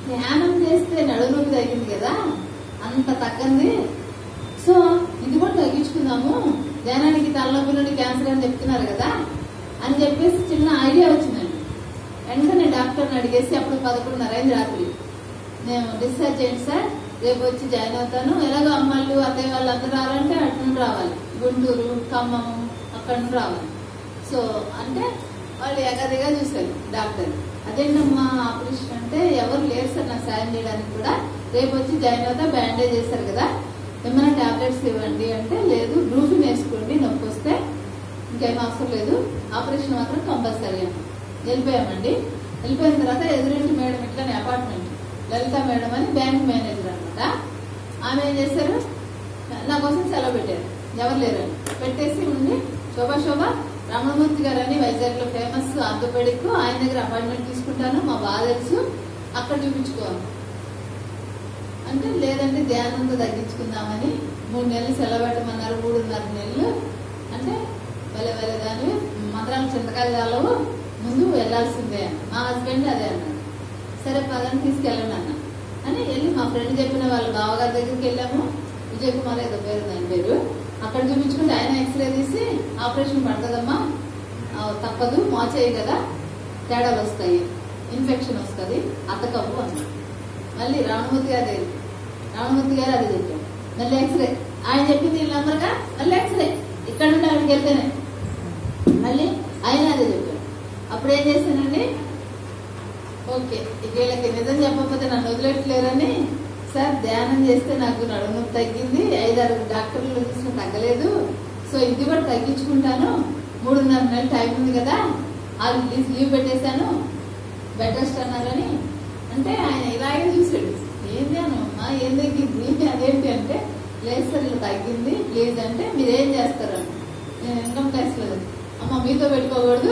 ధ్యానం చేస్తే నడునొప్పి తగ్గింది కదా అంత తగ్గంది సో ఇది కూడా తగ్గించుకుందాము ధ్యానానికి తలనొప్పి నుండి క్యాన్సర్ అని చెప్తున్నారు కదా అని చెప్పేసి చిన్న ఐడియా వచ్చిందండి వెంటనే డాక్టర్ని అడిగేసి అప్పుడు పదకొండున్నర అయింది రాత్రి నేను డిశ్చార్జ్ చేయండి సార్ రేపు వచ్చి జాయిన్ అవుతాను ఎలాగో అమ్మాళ్ళు అత్తయ్య వాళ్ళు అందరూ రావాలంటే అటు నుండి రావాలి గుంటూరు ఖమ్మం అక్కడ నుండి రావాలి సో అంటే వాళ్ళు ఎగదిగా చూశారు డాక్టర్ అదేంటమ్మా ఆపరేషన్ అంటే ఎవరు లేరు సార్ నాకు సాయం చేయడానికి కూడా రేపు వచ్చి జాయిన్ అవుతా బ్యాండేజ్ చేశారు కదా ఏమైనా టాబ్లెట్స్ ఇవ్వండి అంటే లేదు బ్రూఫిన్ వేసుకోండి నొప్పి వస్తే ఇంకేం అవసరం లేదు ఆపరేషన్ మాత్రం కంపల్సరీ అన్న వెళ్ళిపోయామండి వెళ్ళిపోయిన తర్వాత ఎదురింటి మేడం ఇట్లానే అపార్ట్మెంట్ లలిత మేడం అని బ్యాంక్ మేనేజర్ అనమాట ఆమె ఏం చేశారు నా కోసం సెలవు పెట్టారు ఎవరు లేరని పెట్టేసి ఉండి శోభా శోభ రమణమూర్తి గారు అని వైజాగ్ లో ఫేమస్ ఆర్థోపెడిక్ ఆయన దగ్గర అపాయింట్మెంట్ తీసుకుంటాను మా బాధ తెలుసు అక్కడ చూపించుకోవాలి అంటే లేదంటే ధ్యానంతో తగ్గించుకుందామని మూడు నెలలు సెలవు పెట్టమన్నారు మూడున్నర నెలలు అంటే వెళ్ళే వెళ్ళే దాన్ని మంత్రాలు చింతకాయలు చాలవు ముందు వెళ్ళాల్సిందే అని. మా హస్బెండ్ అదే అన్నాడు సరే పదని తీసుకెళ్ళండి అన్న అని వెళ్ళి మా ఫ్రెండ్ చెప్పిన వాళ్ళ బావగారి దగ్గరికి వెళ్ళాము విజయ్ కుమార్ ఏదో పేరు దాని పేరు అక్కడ చూపించుకుంటే ఆయన ఎక్స్రే తీసి ఆపరేషన్ పడుతుందమ్మా ఆ, తప్పదు మోచేయి కదా తేడాలు వస్తాయి ఇన్ఫెక్షన్ వస్తుంది అతకవు అన్నాడు మళ్ళీ రామమూర్తి గారు దగ్గరికి రామమూర్తి గారు అది చెప్పారు మళ్ళీ ఎక్స్రే ఆయన చెప్పింది వీళ్ళ నంబర్గా మళ్ళీ ఎక్స్రే ఇక్కడ నుండి అక్కడికి వెళ్తేనే మళ్ళీ ఆయన అదే చెప్పారు అప్పుడు ఏం చేశానండి ఓకే ఇక వీళ్ళకి నిజం చెప్పకపోతే నన్ను వదిలేట్లేరని సార్ ధ్యానం చేస్తే నాకు నడుము తగ్గింది ఐదారు డాక్టర్లు చూసిన తగ్గలేదు సో ఇది కూడా తగ్గించుకుంటాను మూడున్నర నెలలు టైం ఉంది కదా వాళ్ళు లీవ్ లీవ్ పెట్టేశాను బెడ్ రెస్ట్ అన్నారని అంటే ఆయన ఇలాగే చూసాడు ఏం ధ్యానం అమ్మా ఏం తగ్గింది అదేంటి అంటే లేదు సార్ ఇలా తగ్గింది ప్లీజ్ అంటే మీరు ఏం చేస్తారు నేను ఇన్కమ్ ట్యాక్స్ లేదు అమ్మ మీతో పెట్టుకోకూడదు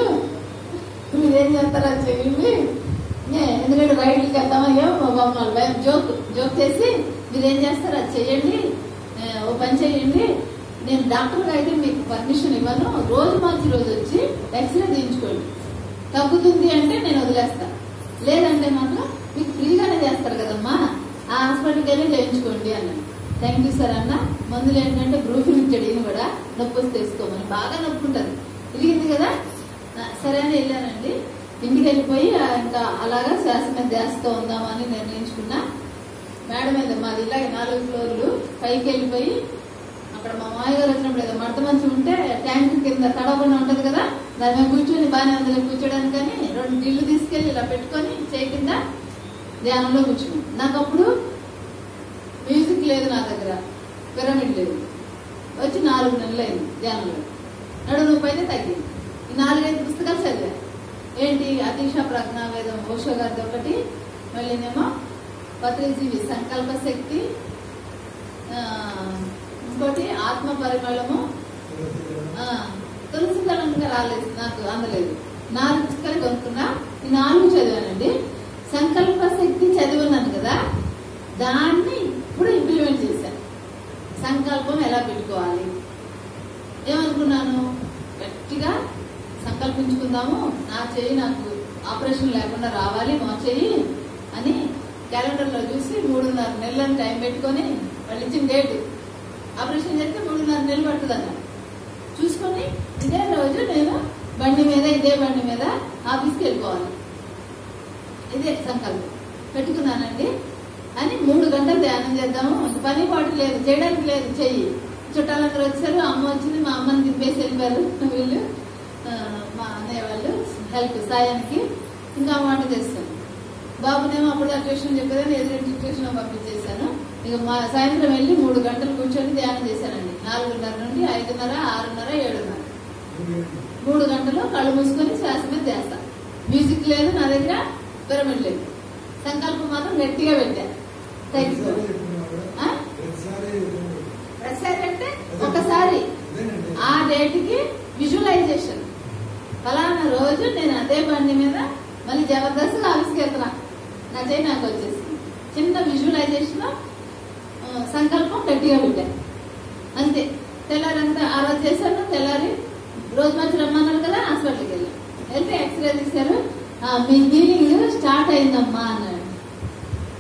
మీరేం చేస్తారో చేయండి ఏ, ఎందుకంటే రైడ్కి వెళ్తామా ఏమో బొమ్మలు భయం జోక్ జోక్ చేసి మీరేం చేస్తారో అది చేయండి ఏ, ఓ పని చేయండి నేను డాక్టర్గా అయితే మీకు పర్మిషన్ ఇవ్వను రోజు మార్చి రోజు వచ్చి ఎక్స్రే తీయించుకోండి తగ్గుతుంది అంటే నేను వదిలేస్తా లేదంటే మాత్రం మీకు ఫ్రీగానే చేస్తారు కదమ్మా ఆ హాస్పిటల్కి వెళ్ళి చేయించుకోండి అన్నాను థ్యాంక్ యూ సార్ అన్న మందులు ఏంటంటే బ్రూఫిన్ ఇచ్చాడు ఈయన కూడా నొప్పి వస్తే వేసుకోమని బాగా నొప్పి ఉంటుంది ఇరిగింది కదా ఆ, సరే అని వెళ్ళానండి ఇంటికి వెళ్ళిపోయి ఆ, ఇంకా అలాగా శ్వాస మీద ధ్యాసతో ఉందామని నిర్ణయించుకున్నా మేడం మీద మాది ఇలాగే నాలుగు ఫ్లోర్లు పైకి వెళ్ళిపోయి అక్కడ మా మామయ్య గారు వచ్చినప్పుడు ఏదో మడత మంచి ఉంటే ట్యాంక్ కింద తడవకుండా ఉంటది కదా దాని మీద కూర్చొని బాగానే అందులో కూర్చోడానికి కానీ రెండు నీళ్లు తీసుకెళ్లి ఇలా పెట్టుకొని చేయి కింద ధ్యానంలో కూర్చున్నాం నాకు అప్పుడు మ్యూజిక్ లేదు నా దగ్గర పిరమిడ్ లేదు వచ్చి నాలుగు నెలలు అయింది ధ్యానంలో నడుము నొప్పి అయితే తగ్గింది ఈ నాలుగైదు పుస్తకాలు చదివా ఏంటి అతీష ప్రజ్ఞావేదం ఓషో గారిది ఒకటి మళ్ళీనేమో పత్రిజీవి సంకల్ప శక్తి ఆ, ఇంకోటి ఆత్మ పరిమళము ఆ, తులసి దళం ఇంకా రాలేదు నాకు అందలేదు నాలుగు పుస్తకాలు కొనుక్కున్నా ఈ నాలుగు చదివానండి సంకల్ప శక్తి చదివినాను కదా దాన్ని ఇప్పుడు ఇంప్లిమెంట్ చేశాను సంకల్పం ఎలా పెట్టుకోవాలి ఏమనుకున్నాను గట్టిగా సంకల్పించుకుందాము నా చెయ్యి నాకు ఆపరేషన్ లేకుండా రావాలి మా చెయ్యి అని క్యాలెండర్లో చూసి మూడున్నర నెలలను టైం పెట్టుకొని వాళ్ళు ఇచ్చిన డేట్ ఆపరేషన్ చేస్తే మూడున్నర నెలలు పడుతుంది అన్నారు చూసుకొని ఇదే రోజు నేను బండి మీద ఇదే బండి మీద ఆఫీస్కి వెళ్ళిపోవాలి ఇదే సంకల్పం పెట్టుకున్నానండి అని మూడు గంటలు ధ్యానం చేద్దాము ఇంక పని పాటు లేదు చేయడానికి లేదు చెయ్యి చుట్టాలందరూ వచ్చారు అమ్మ వచ్చింది మా అమ్మని దింపేసి వెళ్ళిపోయారు వీళ్ళు ఆ, మా అన్నయ్య వాళ్ళు హెల్ప్ సాయానికి ఇంకా వంట చేస్తాను బాబునేమో అప్పుడు ఆ ట్యూషన్ చెప్పేదని ఎదురింటి ట్యూషన్ పంపించేశాను ఇక మా సాయంత్రం వెళ్ళి మూడు గంటలు కూర్చొని ధ్యానం చేశానండి నాలుగున్నర నుండి ఐదున్నర ఆరున్నర ఏడున్నర మూడు గంటలు కళ్ళు మూసుకొని శ్వాస మీద చేస్తా మ్యూజిక్ లేదు నా దగ్గర పిరమిడ్ లేదు సంకల్పం మాత్రం గట్టిగా పెట్టా తగ్గిపో ఆ? ప్రతిసారి అంటే ఒకసారి ఆ డేట్కి విజువలైజేషన్ ఫలానా రోజు నేను అదే బండి మీద మళ్ళీ జబర్దస్త్ ఆఫీస్కి వెళ్తున్నా నా చేయి నాకు వచ్చేసింది చిన్న విజువలైజేషన్ సంకల్పం గట్టిగా పెట్టాను అంతే తెల్లారంతా ఆ రోజు చేశాను తెల్లారి రోజు మంచి రమ్మన్నారు కదా హాస్పిటల్కి వెళ్ళాను వెళ్తే ఎక్స్రే తీశారు "ఆ, మీ హీలింగ్ స్టార్ట్ అయిందమ్మా అన్నాడు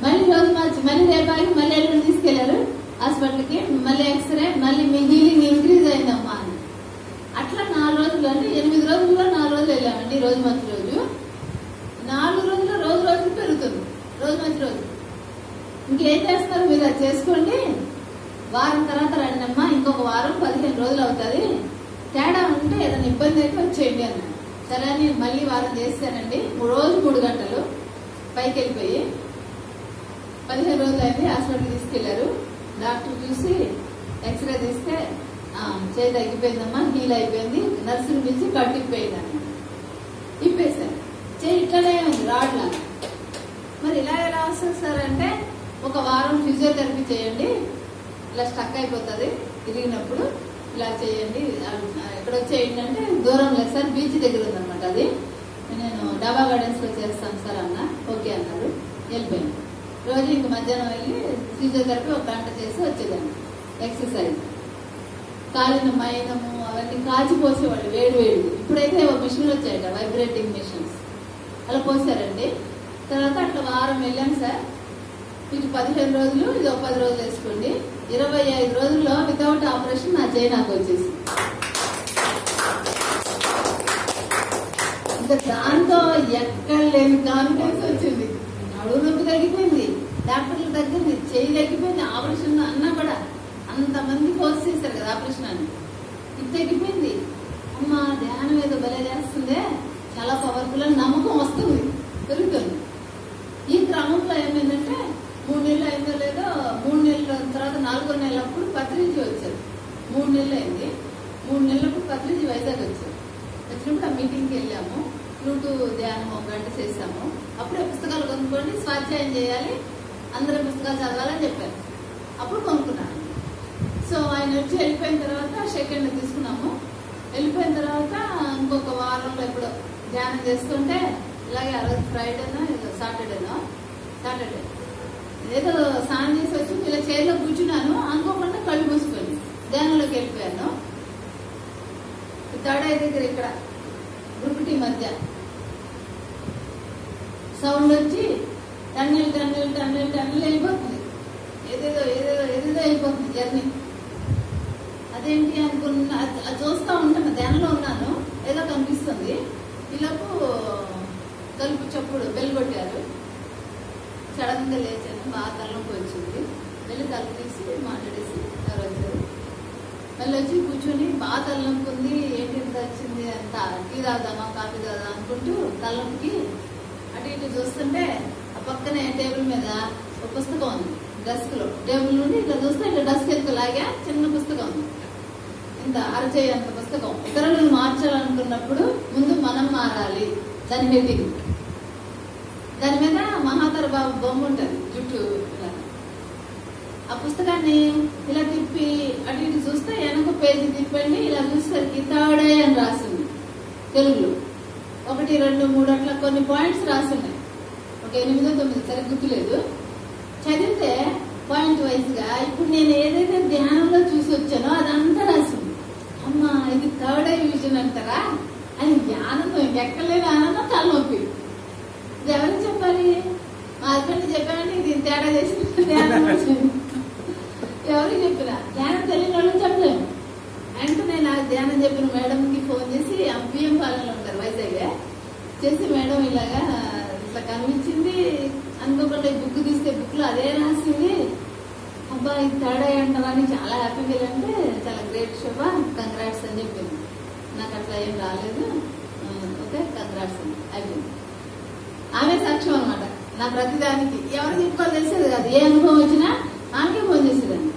రేపు ఆగి మళ్ళీ ఎల్లుండి తీసుకెళ్లారు హాస్పిటల్కి మళ్ళీ ఎక్స్రే మళ్ళీ మీ హీలింగ్ ఇంక్రీజ్ అయిందమ్మా అని అట్లా నాలుగు రోజులు అంటే ఎనిమిది రోజుల్లో నాలుగు రోజులు వెళ్ళామండి రోజు మంచి రోజు నాలుగు రోజుల్లో రోజు రోజు పెరుగుతుంది రోజు మంచి రోజు ఇంకేం చేస్తారు మీరు అది చేసుకోండి వారం తర్వాత రండి అమ్మా ఇంకొక వారం పదిహేను రోజులు అవుతుంది తేడా ఉంటే ఏదైనా ఇబ్బంది అయితే వచ్చేయండి అన్నాడు సరే అని మళ్ళీ వారం చేస్తానండి రోజు మూడు గంటలు పైకి వెళ్ళిపోయి పదిహేను రోజులు అయింది హాస్పిటల్కి తీసుకెళ్లారు డాక్టర్ చూసి ఎక్స్రే తీస్తే "ఆ, చేయి తగ్గిపోయిందమ్మా హీల్ అయిపోయింది నర్సుని పిలిచి కట్టిపోయింది అన్న ఇప్పేశారు చేయి ఇట్లనే ఉంది రాడ్లా మరి ఇలా ఎలా వస్తుంది సార్ అంటే ఒక వారం ఫిజియోథెరపీ చేయండి ఇలా స్టక్ అయిపోతుంది తిరిగినప్పుడు ఇలా చేయండి ఆ, ఎక్కడ చేయండి అంటే దూరం లేదు సార్ బీచ్ దగ్గర ఉందన్నమాట అది నేను డాబా గార్డెన్స్ లో చేస్తాను సార్ అన్న ఓకే అన్నారు వెళ్ళిపోయాను రోజు ఇంక మధ్యాహ్నం వెళ్ళి ఫిజియోథెరపీ ఒక గంట చేసి వచ్చేదాన్ని ఎక్సర్సైజ్ కాలిన మైనము అవన్నీ కాచి పోసేవాళ్ళు వేడి వేడి ఇప్పుడైతే ఒక మిషన్లు వచ్చాయట వైబ్రేటింగ్ మిషన్స్ అలా పోసారండి తర్వాత అట్లా వారం వెళ్ళాం సార్ ఇటు పదిహేను రోజులు ఇది ఒక పది రోజులు వేసుకోండి ఇరవై ఐదు రోజుల్లో వితౌట్ ఆపరేషన్ నా చేయి నాకు వచ్చేసి ఇంకా దాంతో ఎక్కడ లేని కాన్ఫిడెన్స్ వచ్చింది నడువు నొప్పి తగ్గిపోయింది డాక్టర్లు తగ్గింది చేయి తగ్గిపోయింది ఆపరేషన్ అన్నా కూడా అంతమంది ఫోర్స్ చేశారు కదా ఆపరేషన్ అని ఇది తగ్గిపోయింది అమ్మ ధ్యానం ఏదో భలే చేస్తుందే చాలా పవర్ఫుల్ అని నమ్మకం వస్తుంది పెరుగుతుంది ఈ క్రమంలో ఏమైందంటే మూడు నెలలు అయిందో లేదో మూడు నెలల తర్వాత నాలుగో నెలలప్పుడు పత్రిజీ వచ్చారు మూడు నెలలు అయింది మూడు నెలలప్పుడు పత్రిజీ వైజాగ్ వచ్చారు వచ్చినప్పుడు ఆ మీటింగ్కి వెళ్ళాము ఫ్లూటు ధ్యానం ఒక గంట చేసాము అప్పుడే పుస్తకాలు కొనుక్కోండి స్వాధ్యాయం చేయాలి అందరూ పుస్తకాలు చదవాలని చెప్పారు అప్పుడు కొనుక్కున్నాను సో ఆయన వచ్చి వెళ్ళిపోయిన తర్వాత సెకండ్ తీసుకున్నాము వెళ్ళిపోయిన తర్వాత ఇంకొక వారంలో ఎప్పుడో ధ్యానం చేస్తుంటే ఇలాగే ఆ రోజు ఫ్రైడేనో సాటర్డేనో సాటర్డే ఏదో స్నానం చేసి వచ్చి ఇలా చైర్లో కూర్చున్నాను అనుకోకుండా కళ్ళు మూసుకొని ధ్యానంలోకి వెళ్ళిపోయాను థర్డ్ ఐ దగ్గర ఇక్కడ గురుకుటి మధ్య సౌండ్ వచ్చి టన్నెల్ టన్నెల్ టన్నెల్ టన్నెల్ వెళ్ళిపోతుంది ఏదేదో ఏదేదో ఏదేదో వెళ్ళిపోతుంది జర్నీ అదేంటి అనుకున్న అది అది చూస్తా ఉంటాను ధ్యానంలో ఉన్నాను ఏదో కనిపిస్తుంది ఇలాపు తలుపు చప్పుడు బెల్ కొట్టారు సడన్ గా లేచాను బాగా తలనొప్పి వచ్చింది వెళ్ళి తలుపు తీసి మాట్లాడేసి ఎవరు వచ్చారు మళ్ళీ వచ్చి కూర్చొని బాగా తలనొప్పి ఉంది ఏంటి ఇంత వచ్చింది అంత టీ తాగుదామా కాఫీ తాగుదాం అనుకుంటూ తలనొప్పికి అటు ఇటు చూస్తుంటే ఆ పక్కనే టేబుల్ మీద ఒక పుస్తకం ఉంది డెస్క్ లో టేబుల్ నుండి ఇట్లా చూస్తే ఇట్లా డెస్క్ ఎత్తు లాగా చిన్న పుస్తకం ఉంది ఇంత అరచేయి అంత పుస్తకం ఇతరులను మార్చాలనుకున్నప్పుడు ముందు మనం మారాలి దాని హెడ్డింగ్ దాని మీద మహాతర బాబు బొమ్మ ఉంటుంది జుట్టు ఇలా ఆ పుస్తకాన్ని ఇలా తిప్పి అటు ఇటు చూస్తే వెనక పేజీ తిప్పండి ఇలా చూసేసరికి థర్డే అని రాసింది తెలుగులో ఒకటి రెండు మూడు అట్లా కొన్ని పాయింట్స్ రాసున్నాయి ఒక ఎనిమిదో తొమ్మిది సరే గుర్తులేదు చదివితే పాయింట్ వైజ్ గా ఇప్పుడు నేను ఏదైతే ధ్యానంలో చూసి వచ్చానో అదంతా రాసింది అమ్మా ఇది థర్డ్ ఐ విజన్ అంటారా అని ఆనందం ఇంకెక్కలేని ఆనందం తలనొప్పి ఇది ఎవరికి చెప్పాలి మా హస్బెండ్ చెప్పానంటే ఇది తేడా చేసి ధ్యానం వచ్చింది. ఎవరికి చెప్పినా ధ్యానం తెలియని వాళ్ళకి చెప్పలేము అంటే నేను ఆ ధ్యానం చెప్పిన మేడంకి ఫోన్ చేసి ఆ బియ్యం పాలనలో ఉంటారు వైజాగ్ చేసి మేడం ఇలాగా ఇట్లా కనిపించింది అనుకోకుండా ఈ బుక్ తీస్తే బుక్ లో అదే రాసింది అబ్బా ఇది తేడా అంటారా అని చాలా హ్యాపీగా వెళ్ళంటే చాలా గ్రేట్ శోభ కంగ్రాట్స్ అని చెప్పింది నాకు అట్లా ఏం రాలేదు ఆ, ఓకే కంగ్రాట్స్ అని అయిపోయింది ఆమె సాక్ష్యం అనమాట నా ప్రతిదానికి ఎవరు చెప్పుకోవాలి తెలిసేది కాదు ఏ అనుభవం వచ్చినా ఆమెకే ఫోన్ చేసేదాన్ని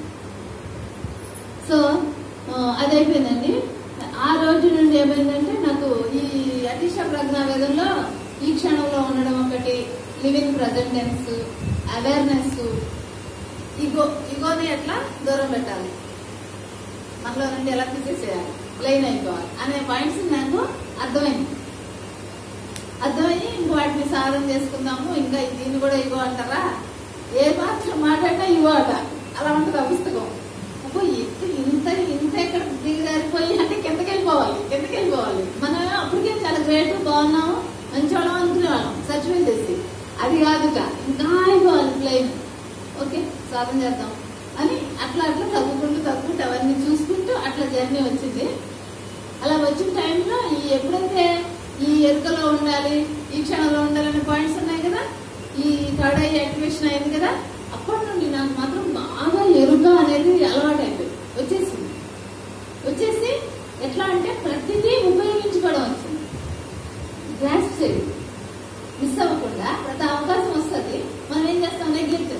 సో ఆ, అది అయిపోయిందండి ఆ రోజు నుండి ఏమైందంటే నాకు ఈ అతిశ ప్రజ్ఞావేదంలో ఈ క్షణంలో ఉండడం ఒకటి లివింగ్ ప్రజెంటెన్స్ అవేర్నెస్ ఇగో ఇగోని ఎట్లా దూరం పెట్టాలి మనలో నుండి ఎలా తీసేసేయాలి ప్లెయిన్ అయిపోవాలి అనే పాయింట్స్ నాకు అర్థమైంది అర్థమయ్యి ఇంక వాటిని సాధన చేసుకుందాము ఇంకా దీన్ని కూడా ఇగో అంటారా ఏ మాత్రం మాట్లాడినా ఇగో అట అలా ఉంటుంది ఆ పుస్తకం అబ్బో ఎత్తు ఇంత ఇంత ఎక్కడ దిగజారిపోయి అంటే కిందకి వెళ్ళిపోవాలి కిందకి వెళ్ళిపోవాలి మనం అప్పటికే చాలా గ్రేట్ బాగున్నాము మంచి వాళ్ళం అనుకునే వాళ్ళం సచివం చేసి అది కాదుట ఇంకా అయిపోవాలి ప్లెయిన్ ఓకే సాధన చేద్దాం అని అట్లా అట్లా తగ్గుకుంటూ తగ్గుకుంటూ అవన్నీ చూసుకుంటూ అట్లా జర్నీ వచ్చింది అలా వచ్చిన టైంలో ఈ ఎప్పుడైతే ఈ ఎరుకలో ఉండాలి ఈ క్షణంలో ఉండాలనే పాయింట్స్ ఉన్నాయి కదా ఈ థర్డ్ ఐ యాక్టివేషన్ అయింది కదా అప్పటి నుండి నాకు మాత్రం బాగా ఎరుక అనేది అలవాటు అయిపోయింది వచ్చేసింది వచ్చేసి ఎట్లా అంటే ప్రతిదీ ఉపయోగించుకోవడం వచ్చింది గ్రాస్ చేయి మిస్ అవ్వకుండా ప్రతి అవకాశం వస్తుంది మనం ఏం చేస్తాం నెగ్లెక్ట్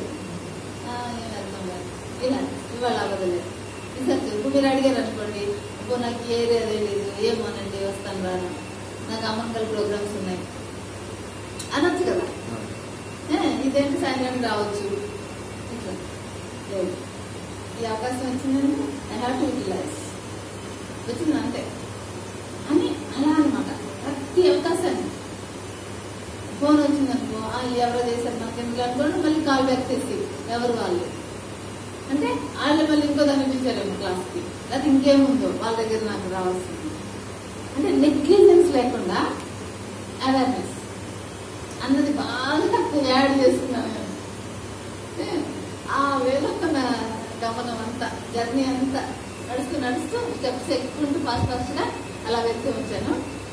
ఇలా ఇవాళ అవ్వదులేదు ఈసారి ఇప్పుడు మీరు అడిగారు అనుకోండి ఇప్పుడు నాకు ఏ ఏరియా తెలియదు ఏమోనండి వస్తాను రాను నాకు అమ్మకల్ ప్రోగ్రామ్స్ ఉన్నాయి అనొచ్చు కదా ఏ, ఇదేంటి సాయంత్రం రావచ్చు ఇట్లా లేదు ఈ అవకాశం వచ్చిందంటే ఐ హ్యావ్ టు యూటిలైజ్ వచ్చింది అంతే అని అలా అనమాట ప్రతి అవకాశాన్ని ఫోన్ వచ్చిందనుకో "ఆ, ఎవరో చేశారు నాకు ఎందుకు అనుకోండి మళ్ళీ కాల్ బ్యాక్ చేసి ఎవరు వాళ్ళు అంటే వాళ్ళు మళ్ళీ ఇంకో దాన్ని పిలిచారేమో క్లాస్కి లేకపోతే ఇంకేముందో వాళ్ళ దగ్గర నాకు రావాల్సింది అంటే నెగ్లిజెన్స్ లేకుండా అవేర్నెస్ అన్నది బాగా యాడ్ చేస్తున్నాను నేను. ఏ, ఆ వేలో నా గమనం అంతా జర్నీ అంతా నడుస్తూ నడుస్తూ స్టెప్స్ ఎక్కుంటూ ఫాస్ట్ ఫాస్ట్ గా అలా వెళ్తూ వచ్చాను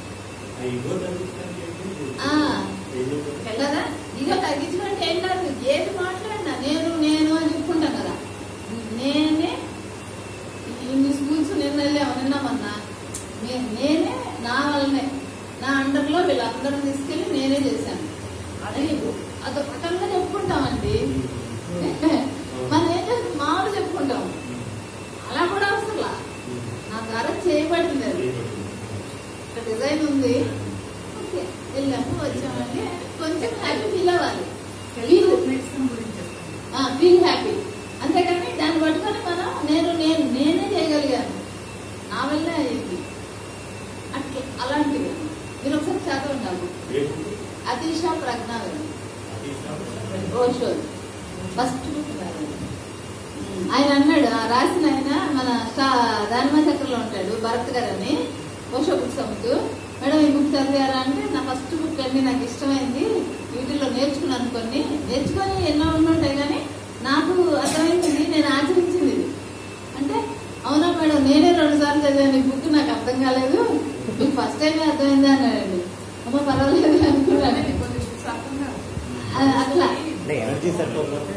ఆ. వెళ్ళదా ఇక తగ్గించినట్టు ఏం కాదు ఏది మాట్లాడినా నేను నేను అని చెప్పుకుంటాం కదా నేనే ఇన్ని స్కూల్స్ నిన్న వెళ్ళాము నిన్నామన్నా నే- నేనే నా వల్లనే నా అండర్లో వీళ్ళందరం తీసుకెళ్ళి నేనే చేశాను అని అదొకటంగా చెప్పుకుంటామండి మనం ఏం చేస్తాం మామూలు చెప్పుకుంటాం అలా కూడా అవసరం నా ద్వారా చేయబడింది అది ఇక్కడ డిజైన్ ఉంది ఓకే వెళ్ళాము వచ్చామంటే కొంచెం హ్యాపీ ఫీల్ అవ్వాలి ఫీల్ మెడిసిన్ గురించి చెప్పండి. ఫీల్ హ్యాపీ అంతేకాని దాన్ని పట్టుకొని మనం నేను నేను నేనే చేయగలిగాను నా వల్లే అయ్యింది అట్లా అలాంటివి మీరు ఒకసారి చదవండి నాకు అతీష ప్రజ్ఞానం ఓషో ఫస్ట్ బుక్ రాయాలి. ఆయన అన్నాడు ఆ రాసిన ఆయన మన దానిమ చక్రలో ఉంటాడు భరత్ గారు అని ఓషో బుక్స్ అమ్ముతూ మేడం ఈ బుక్ చదివారా అంటే నా ఫస్ట్ బుక్ అండి నాకు ఇష్టమైంది వీటిల్లో నేర్చుకున్నాను కొన్ని నేర్చుకొని ఎన్నో ఉండుంటాయి కానీ నాకు అర్థమైంది నేను ఆచరించింది ఇది అంటే అవునా మేడం నేనే రెండు సార్లు చదివాను ఈ బుక్ నాకు అర్థం కాలేదు మీకు ఫస్ట్ టైం అర్థమైందా అన్నాడండి అమ్మ పర్వాలేదు అనుకున్నాను అదే కొన్ని books అర్థం కావు. అ- అట్లా అంటే ఎనర్జీ సరిపోతే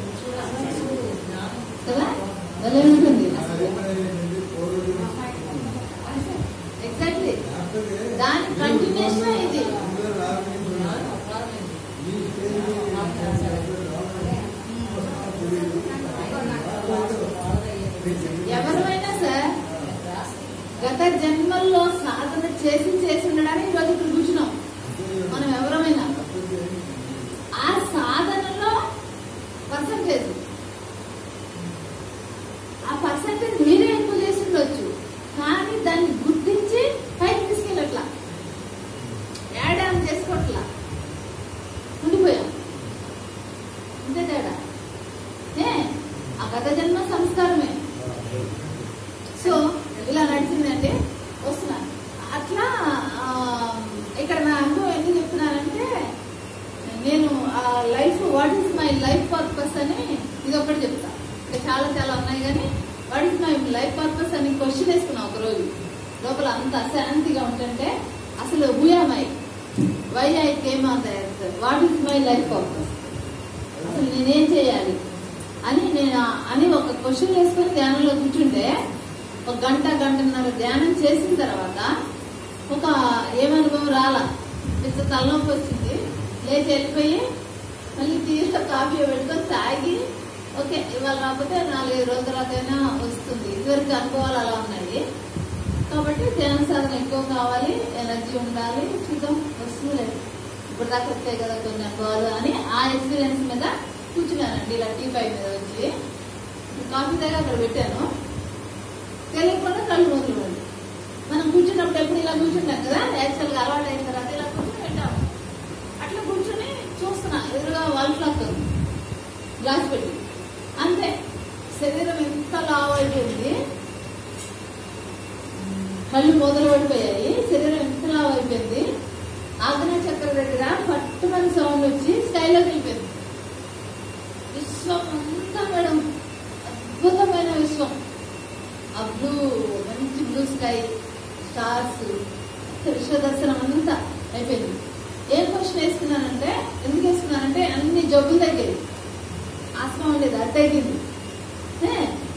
కదా భలే ఉంటుంది ఎగ్జాక్ట్లీ దాని కంటిన్యూషన్ ఇది ఎవరైనా సార్ గత జన్మల్లో సాధన చేసి చేసి ఉండడానికి ఈరోజు ఇక్కడ కూర్చున్నాం మనం ఎవరమైనా ఆ సాధనలో పర్సంటేజ్ ఆ పర్సంటేజ్ మీరే ఎక్కువ చేసి ఉండొచ్చు కానీ దాన్ని గుర్తించి పైకి తీసుకెళ్ళట్లా యాడ్ ఆన్ చేసుకోవట్లా ఉండిపోయాం అంతే తేడా ఏ ఆ గత జన్మ సంస్కారమే సో ఇలా నడిచిందంటే వస్తున్నా అట్లా ఆ, ఇక్కడ నా అనుభవం ఎందుకు చెప్తున్నానంటే నేను ఆ life what is my life purpose అని ఇది ఒకటి చెప్తా ఇంకా చాలా చాలా ఉన్నాయి కానీ what is my life purpose అని క్వశ్చన్ వేసుకున్నా ఒక రోజు లోపల అంత అశాంతిగా ఉంటుంటే అసలు who am I why I came on the earth what is my life purpose అసలు నేనేం చేయాలి అని నేను ఆ- అని ఒక క్వశ్చన్ వేసుకొని ధ్యానంలో కూర్చుంటే ఒక గంట గంటన్నర ధ్యానం చేసిన తర్వాత ఒక ఏమనుభవం రాలా పెద్ద తలనొప్పి వచ్చింది లేచి వెళ్ళిపోయి మళ్ళీ తీసిన కాఫీ పెట్టుకొని తాగి ఓకే ఇవాళ రాకపోతే నాలుగైదు రోజుల తర్వాత అయినా వస్తుంది ఇదివరకు అనుభవాలు అలా ఉన్నాయి కాబట్టి ధ్యాన సాధన ఎక్కువ కావాలి ఎనర్జీ ఉండాలి చూద్దాం వస్తుంది ఇప్పుడు దాకా వచ్చాయి కదా కొన్ని అనుభవాలు అని ఆ ఎక్స్పీరియన్స్ మీద కూర్చున్నానండి ఇలా టీ పై మీద వచ్చి కాఫీ దగ్గర అక్కడ పెట్టాను తెలియకుండా కళ్ళు మొదలుపడి మనం కూర్చున్నప్పుడు ఎప్పుడు ఇలా కూర్చుంటాం కదా యాక్చువల్ గా అలవాటు అయిన తర్వాత ఇలా కూర్చొని పెట్టాము అట్లా కూర్చొని చూస్తున్నా ఎదురుగా వాల్ క్లాక్ ఉంది గ్లాస్ పెట్టి అంతే శరీరం ఎంత లావు అయిపోయింది కళ్ళు మొదలు పడిపోయాయి శరీరం ఎంత లావు అయిపోయింది ఆగ్నేయ చక్ర దగ్గర పట్టుమని సౌండ్ వచ్చి స్కైలోకి వెళ్ళిపోయింది విశ్వం స్కై స్టార్స్ విశ్వదర్శనం అంతా అయిపోయింది ఏం క్వశ్చన్ వేసుకున్నానంటే ఎందుకు వేసుకున్నానంటే అన్ని జబ్బులు తగ్గేది ఆస్మా ఉండేది అది తగ్గింది ఏ?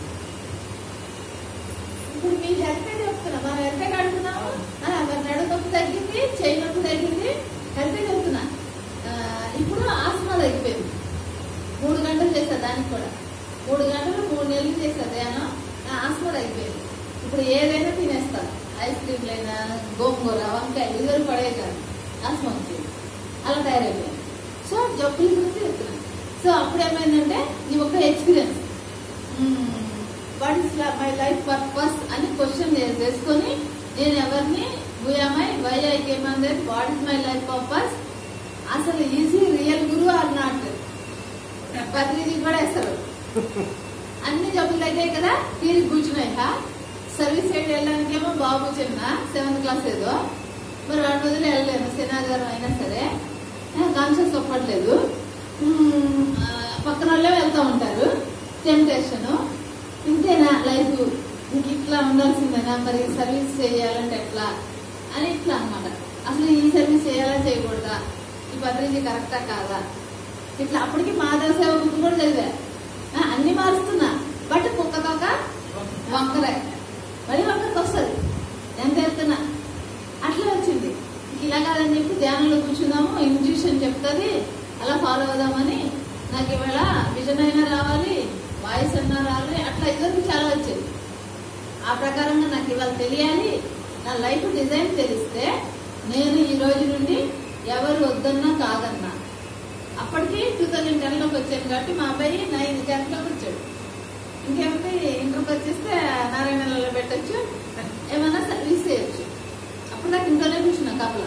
ఇప్పుడు మీ హెల్త్ చెప్తున్నా మన హెల్త్ అడుగుతున్నాము ఆ, మరి నడు నొప్పి తగ్గింది చేయి నొప్పి తగ్గింది హెల్త్ చెప్తున్నా ఆ, ఇప్పుడు ఆస్మా తగ్గిపోయింది మూడు గంటలు చేశా దానికి కూడా మూడు గంటలు మూడు నెలలు చేశా ధ్యానం నా ఆస్మా తగ్గిపోయింది ఇప్పుడు ఏదైనా తినేస్తాను ఐస్ క్రీమ్లైనా గోంగూర వంకాయ ఇద్దరు పడే కాదు ఆస్మా వచ్చింది అలా తయారైపోయింది సో జబ్బుల గురించి చెప్తున్నాను సో అప్పుడు ఏమైందంటే ఈ ఒక్క experience what is my life purpose అని క్వశ్చన్ వేసుకొని నేను ఎవరిని గుయామై వై ఐ కేమ్ అందర్ what is my life purpose అసలు is he real guru or not ప్రతిదీ కూడా వేస్తారు అన్ని జబ్బులు తగ్గాయి కదా తీరి కూర్చున్నాయి హా సర్వీస్ సైడ్ వెళ్ళడానికేమో బాబు చిన్న సెవెంత్ క్లాస్ ఏదో మరి వాడి వదిలి వెళ్ళలేను శనాగారం అయినా సరే కాన్షియస్ ఒప్పట్లేదు మ్మ్, ఆ, పక్కన వాళ్ళే వెళ్తూ ఉంటారు టెంప్టేషన్ ఇంతేనా లైఫ్ ఇంక ఇట్లా ఉండాల్సిందేనా మరి సర్వీస్ చేయాలంటే ఎట్లా అని ఇట్లా అన్నమాట అసలు ఈ సర్వీస్ చేయాలా చేయకూడదా ఈ పద్ధతి కరెక్టా కాదా ఇట్లా అప్పటికి మాధవ సేవ బుక్ కూడా చదివా ఆ, అన్ని మారుస్తున్నా బట్ కుక్కతోక వంకరే మళ్ళీ వంకరకు వస్తుంది ఎంత వెళ్తున్నా అట్లా వచ్చింది ఇలా కాదని చెప్పి ధ్యానంలో కూర్చుందాము ఇంట్యూషన్ చెప్తుంది అలా ఫాలో అవుదామని నాకు ఇవాళ విజన్ అయినా రావాలి వాయిస్ అన్నా రావాలి అట్లా ఇద్దరికి చాలా వచ్చేది ఆ ప్రకారంగా నాకు ఇవాళ తెలియాలి నా లైఫ్ డిజైన్ తెలిస్తే నేను ఈ రోజు నుండి ఎవరు వద్దన్నా కాదన్నా అప్పటికి టూ థౌజండ్ టెన్ లోకి వచ్చాను కాబట్టి మా అబ్బాయి నైన్ టెన్త్ లోకి వచ్చాడు ఇంకేమిటి ఇంటర్కి వచ్చేస్తే నారాయణలో పెట్టచ్చు ఏమన్నా సర్వీస్ చేయొచ్చు అప్పుడు నాకు ఇంట్లోనే కూర్చున్నా కాపలా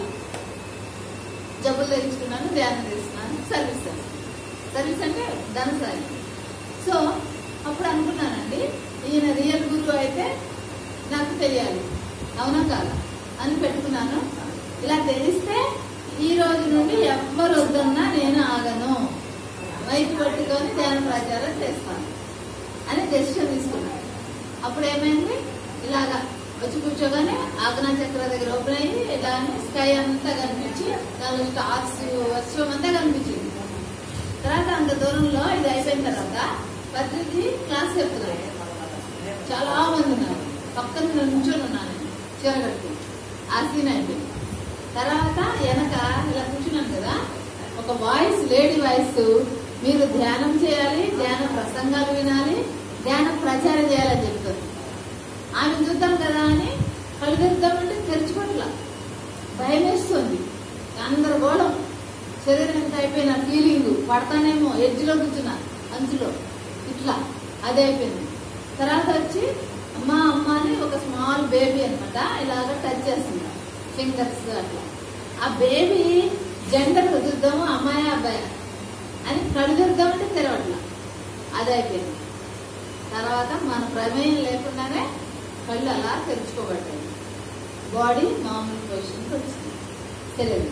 జబ్బులు తెచ్చుకున్నాను ధ్యానం చేస్తున్నాను సర్వీస్ చేస్తున్నాను సర్వీస్ అంటే ధనసాయి సో అప్పుడు అనుకున్నానండి ఈయన రియల్ గురువు అయితే నాకు తెలియాలి అవునా కాదా అని పెట్టుకున్నాను ఇలా తెలిస్తే ఈ రోజు నుండి ఎవ్వరు వద్దన్నా నేను ఆగను మైక్ పట్టుకొని ధ్యాన ప్రచారం చేస్తాను అని డెసిషన్ తీసుకున్నాను అప్పుడు ఏమైంది ఇలాగా వచ్చి కూర్చోగానే ఆగ్నా చక్ర దగ్గర ఓపెన్ అయ్యి ఇలా స్కై అంతా కనిపించి దానిలో స్టార్స్ వర్షం అంతా కనిపించింది తర్వాత అంత దూరంలో ఇది అయిపోయిన తర్వాత పత్రిక క్లాస్ చెప్తున్నాడు చాలా మంది ఉన్నారు పక్కన నేను నుంచొని ఉన్నాను చీరగట్టు ఆ సీన్ అయిపోయింది తర్వాత వెనక ఇలా కూర్చున్నాను కదా ఒక వాయిస్ లేడీ వాయిస్ మీరు ధ్యానం చేయాలి ధ్యాన ప్రసంగాలు వినాలి ధ్యాన ప్రచారం చేయాలని చెప్తుంది ఆమె చూద్దాం కదా అని కళ్ళు తెరుద్దామంటే తెరుచుకోట్లా భయం వేస్తుంది గందరగోళం శరీరం ఎంత అయిపోయిన ఫీలింగ్ పడతానేమో ఎడ్జ్లో కూర్చున్నా అంచులో ఇట్లా అదే అయిపోయింది తర్వాత వచ్చి అమ్మా అమ్మ అని ఒక స్మాల్ బేబీ అన్నమాట ఇలాగ టచ్ చేస్తుంది ఫింగర్స్ అట్లా ఆ బేబీ జెండర్ చూద్దాము అమ్మాయి అబ్బాయి అని కళ్ళు చూద్దామంటే తెరవట్లా అదే అయిపోయింది తర్వాత మన ప్రమేయం లేకుండానే కళ్ళు అలా తెరుచుకోబడ్డాయి బాడీ మామూలు పొజిషన్కి వచ్చింది తెలియదు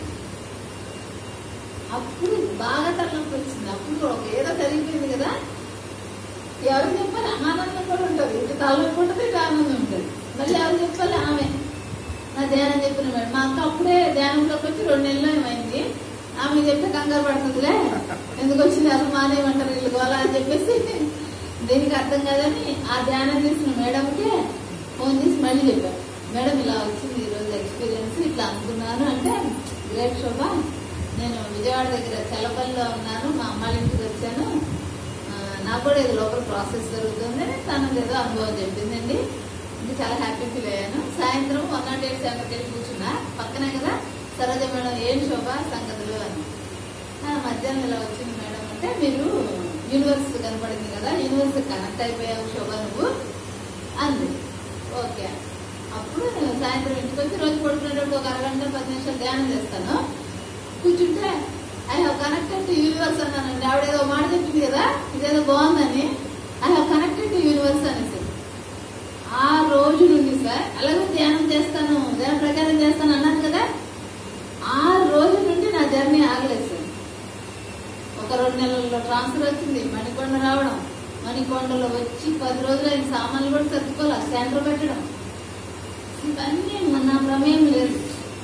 అప్పుడు బాగా తలనొప్పి వచ్చింది అప్పుడు ఒక ఏదో జరిగిపోయింది కదా ఎవరు చెప్పాలి ఆనందం కూడా ఉంటుంది ఇటు తలనొప్పి ఉంటుంది ఇటు ఆనందం ఉంటుంది మళ్ళీ ఎవరు చెప్పాలి ఆమె నా ధ్యానం చెప్పిన మేడం మా అక్క అప్పుడే ధ్యానంలోకి వచ్చి రెండు నెలలు ఏమైంది ఆమె చెప్తే కంగారు పడుతుందిలే ఎందుకు వచ్చింది అసలు మానేయమంటారు వీళ్ళు గోలా అని చెప్పేసి దీనికి అర్థం కాదని ఆ ధ్యానం చేసిన మేడంకే ఫోన్ చేసి మళ్ళీ చెప్పారు మేడం ఇలా వచ్చింది ఈరోజు ఎక్స్పీరియన్స్ ఇట్లా అనుకున్నాను అంటే గ్రేట్ శోభ నేను విజయవాడ దగ్గర చల్లపల్లిలో ఉన్నాను మా అమ్మాళ్ళ ఇంటికి వచ్చాను ఆ, నాకు కూడా ఇది లోపల ప్రాసెస్ జరుగుతుంది తనకు ఏదో అనుభవం చెప్పిందండి ఇది చాలా హ్యాపీ ఫీల్ అయ్యాను సాయంత్రం వన్ నాట్ ఎయిట్ సెవెన్కి వెళ్ళి కూర్చున్నా పక్కనే కదా సరోజ మేడం ఏం శోభ సంగతులు అని ఆ, మధ్యాహ్నం ఇలా వచ్చింది మేడం అంటే మీరు యూనివర్స్ కనపడింది కదా యూనివర్స్ కనెక్ట్ అయిపోయావు శోభ నువ్వు అంది ఓకే అప్పుడు నేను సాయంత్రం ఇంటికి వచ్చి రోజు పడుకునేటప్పుడు ఒక అరగంట పది నిమిషాలు ధ్యానం చేస్తాను కూర్చుంటే I have connected to universe అన్నానండి ఆవిడ ఏదో మాట చెప్పింది కదా ఇదేదో బాగుందని I have connected to universe అనేసి ఆ రోజు నుండి సార్ అలాగే ధ్యానం చేస్తాను ధ్యాన ప్రకారం చేస్తాను అన్నాను కదా ఆ రోజు నుండి నా జర్నీ ఆగలేదు సార్ ఒక రెండు నెలల్లో ట్రాన్స్ఫర్ వచ్చింది మణికొండ రావడం మణికొండలో వచ్చి పది రోజులు అయిన సామాన్లు కూడా సర్దుకోవాలి సెంటర్ పెట్టడం ఇవన్నీ మన- నా ప్రమేయం లేదు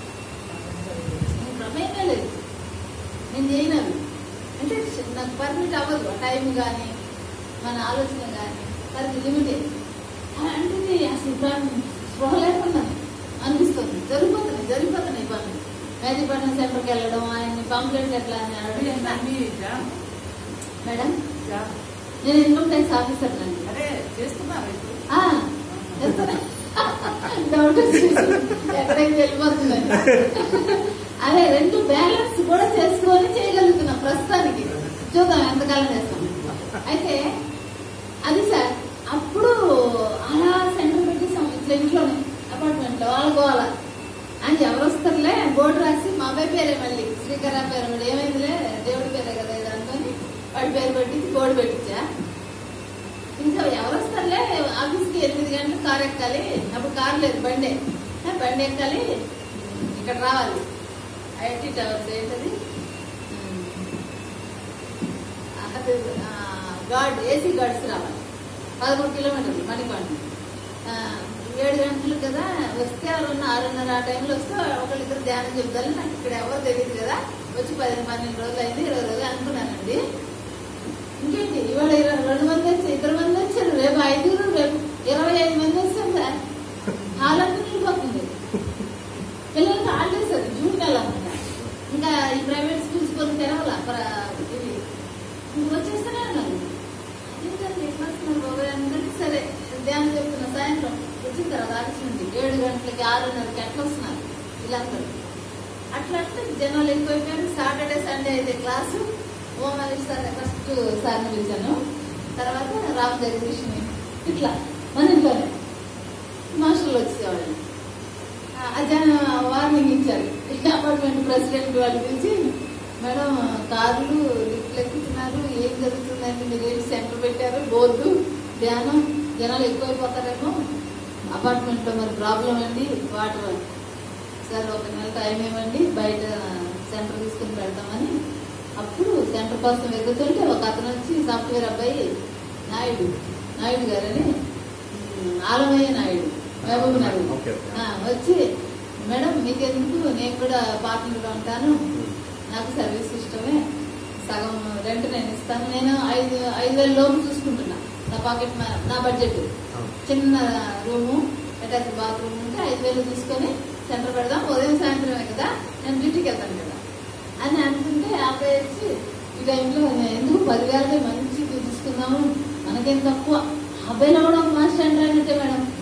నా ప్రమేయమే లేదు నేను చేయనవి అంటే నాకు పర్మిట్ అవ్వదు ఆ టైం కానీ మన ఆలోచన కానీ దానికి లిమిటెడ్ అలాంటిది అసలు ప్రా- స్పృహ లేకుండా అనిపిస్తుంది జరిగిపోతున్నాయి జరిగిపోతున్నాయి పనులు మేదీపట్నం సెంటర్కి వెళ్ళడం ఆయన్ని కంప్లైంట్ ఎట్లా అని అదే అడగడం నమ్మి జాబ్ మేడం జాబ్ నేను ఇన్కమ్ ట్యాక్స్ ఆఫీసర్ నండి అదే చేస్తున్నారు ఇప్పుడు ఆ, చేస్తారా? డౌట్ వచ్చేసి ఎక్కడికి వెళ్ళిపోతుందని అదే రెండు బ్యాలెన్స్ కూడా చేసుకొని చేయగలుగుతున్నాం ప్రస్తుతానికి చూద్దాం ఎంతకాలం చేస్తాం అయితే అది సార్ అప్పుడు అలా సెంటర్ పెట్టేసాం ఇట్లా ఇంట్లోనే అపార్ట్మెంట్ లో వాళ్ళు గోవాల అని ఎవరు వస్తారులే బోర్డు రాసి మా అబ్బాయి పేరే మళ్ళీ శ్రీకరా పేరు మరి ఏమైందిలే దేవుడి పేరే కదా ఇది అనుకొని వాడి పేరు పెట్టి బోర్డు పెట్టించా ఇంకా ఎవరు వస్తారులే ఆఫీస్కి ఎనిమిది గంటలకు కారు ఎక్కాలి అప్పుడు కారు లేదు బండే ఆ, బండి ఎక్కాలి ఇక్కడ రావాలి ఐటీ టవర్స్ ఏంటది ఆ, అది ఆ, గార్డ్ ఏసీ గార్డ్స్ రావాలి పదమూడు కిలోమీటర్లు మణికొండ ఆ, ఏడు గంటలు కదా వస్తే ఎవరన్నా ఆరున్నర ఆ టైంలో వస్తే ఒకళ్ళిద్దరు ధ్యానం చెప్తారు నాకు ఇక్కడ ఎవరు తెలియదు కదా వచ్చి పది పన్నెండు రోజులు అయింది ఇరవై రోజులు అనుకున్నానండి ఇంకేంటి ఇవాళ ఇరవై రెండు మంది వచ్చి ఇద్దరు మంది వచ్చారు రేపు ఐదుగురు రేపు ఇరవై ఐదు మంది వచ్చారు సార్ హాల్ అంతా నిండిపోతుంది పిల్లలకి హాలిడేస్ అది జూన్ నెల అనమాట ఇంకా ఈ ప్రైవేట్ స్కూల్స్ కొన్ని తెరవాల ప్ర- ఇది ఇంక వచ్చేస్తూనే ఉన్నారు ఏంటంటే ఎట్లా వస్తున్నారు బాబాయ్ అనుకుంటే సరే ధ్యానం చెప్తున్న సాయంత్రం వచ్చిన తర్వాత ఆఫీస్ నుండి ఏడు గంటలకి ఆరున్నరకి అట్లా వస్తున్నారు వీళ్ళందరూ అట్లా అట్లా జనాలు ఎక్కువైపోయారు సాటర్డే సండే అయితే క్లాసు ఓమలి సార్ ఫస్ట్ సార్ని పిలిచాను తర్వాత రామ్ జగదీష్ని ఇట్లా మన ఇంట్లోనే మాస్టర్లు వచ్చేవాళ్ళు అజాన వార్నింగ్ ఇచ్చారు అపార్ట్మెంట్ ప్రెసిడెంట్ వాళ్ళు పిలిచి మేడం కార్లు లిఫ్ట్లు ఎక్కుతున్నారు ఏం జరుగుతుందండి మీరు ఏం సెంటర్ పెట్టారు బోర్డు ధ్యానం జనాలు ఎక్కువైపోతారేమో అపార్ట్మెంట్ లో మరి ప్రాబ్లం అండి వాటర్ సార్ ఒక నెల టైం ఇవ్వండి బయట సెంటర్ తీసుకుని పెడతామని అప్పుడు సెంటర్ కోసం వెతుకుతుంటే ఒక అతను వచ్చి సాఫ్ట్వేర్ అబ్బాయి నాయుడు నాయుడు గారని ఉమ్, Alamayya Naidu Mahbubnagar okay, okay. ఆ, వచ్చి మేడం మీకెందుకు నేను కూడా పార్ట్నర్గా ఉంటాను నాకు సర్వీస్ ఇష్టమే సగం రెంట్ నేను ఇస్తాను నేను ఐదు ఐదు వేల లోపు చూసుకుంటున్నా నా పాకెట్ మా- నా బడ్జెట్ చిన్న రూము అటాచ్ బాత్రూమ్ ఉంటే ఐదు వేలు తీసుకొని సెంటర్ పెడదాం ఉదయం సాయంత్రమే కదా నేను డ్యూటీకి వెళ్తాను కదా అని అనుకుంటే అబ్బాయి వచ్చి ఈ టైంలో నేను ఎందుకు పదివేలపై మంచి తీసుకుందాము మనకేం తక్కువ అబ్బాయిలో కూడా ఒక మాస్టర్ ఎంటర్ అయినట్టే మేడం